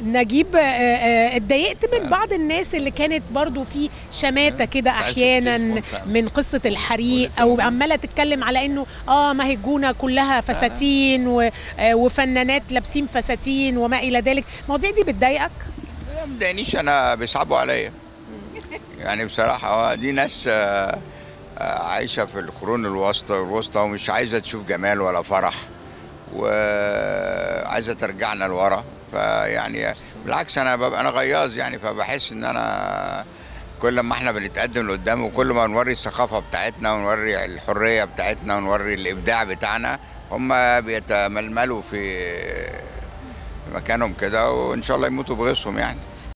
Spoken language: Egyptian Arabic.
نجيب آه، آه، اتضايقت من بعض الناس اللي كانت برضو في شماتة كده عايزة احيانا تليفون فعلا. من قصة الحريق كل او سنة. عمالة تتكلم على انه اه ما هي الجونة كلها فساتين و- آه، وفنانات لابسين فساتين وما الى ذلك المواضيع دي بتضايقك ما مضايقنيش انا بيصعبوا عليا يعني بصراحه هو دي ناس آه، آه، عايشه في القرون الوسطى الوسطى ومش عايزه تشوف جمال ولا فرح وعايزه ترجعنا لورا فيعني بالعكس انا ببقى انا غياظ يعني فبحس ان انا كل ما احنا بنتقدم لقدام وكل ما نوري الثقافه بتاعتنا ونوري الحريه بتاعتنا ونوري الابداع بتاعنا هم بيتململوا في مكانهم كده وان شاء الله يموتوا بغيظهم يعني